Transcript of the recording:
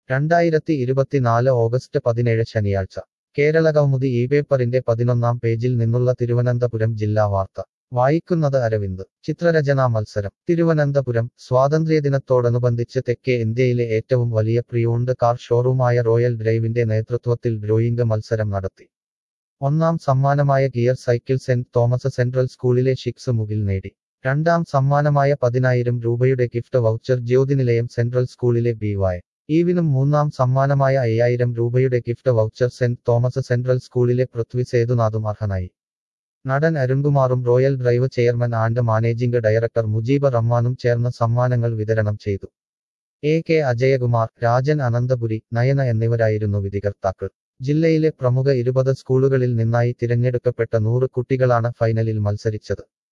രണ്ടായിരത്തി ഇരുപത്തിനാല് ഓഗസ്റ്റ് പതിനേഴ് ശനിയാഴ്ച കേരളകൗമുദി ഈ പേപ്പറിന്റെ പതിനൊന്നാം പേജിൽ നിന്നുള്ള തിരുവനന്തപുരം ജില്ലാ വാർത്ത വായിക്കുന്നത് അരവിന്ദ് ചിത്രരചനാ മത്സരം തിരുവനന്തപുരം സ്വാതന്ത്ര്യദിനത്തോടനുബന്ധിച്ച് തെക്കേ ഇന്ത്യയിലെ ഏറ്റവും വലിയ പ്രിയൂണ്ട് കാർ ഷോറൂമായ റോയൽ ഡ്രൈവിന്റെ നേതൃത്വത്തിൽ ഡ്രോയിംഗ് മത്സരം നടത്തി ഒന്നാം സമ്മാനമായ gear cycle saint Thomas central സ്കൂളിലെ ഷിക്സ് മുകിൽ നേടി രണ്ടാം സമ്മാനമായ പതിനായിരം രൂപയുടെ ഗിഫ്റ്റ് വൗച്ചർ ജ്യോതിനിലയം സെൻട്രൽ സ്കൂളിലെ ബി വായ് ഈവിനും മൂന്നാം സമ്മാനമായ അയ്യായിരം രൂപയുടെ gift voucher saint Thomas central സ്കൂളിലെ പൃഥ്വി സേതുനാഥും അർഹനായി നടൻ അരുൺകുമാറും Royal Drive chairman and managing director Mujeeb റഹ്മാനും ചേർന്ന് സമ്മാനങ്ങൾ വിതരണം ചെയ്തു എ കെ അജയകുമാർ രാജൻ അനന്തപുരി നയന എന്നിവരായിരുന്നു വിധികർത്താക്കൾ ജില്ലയിലെ പ്രമുഖ ഇരുപത് സ്കൂളുകളിൽ നിന്നായി തിരഞ്ഞെടുക്കപ്പെട്ട നൂറ് കുട്ടികളാണ് ഫൈനലിൽ മത്സരിച്ചത്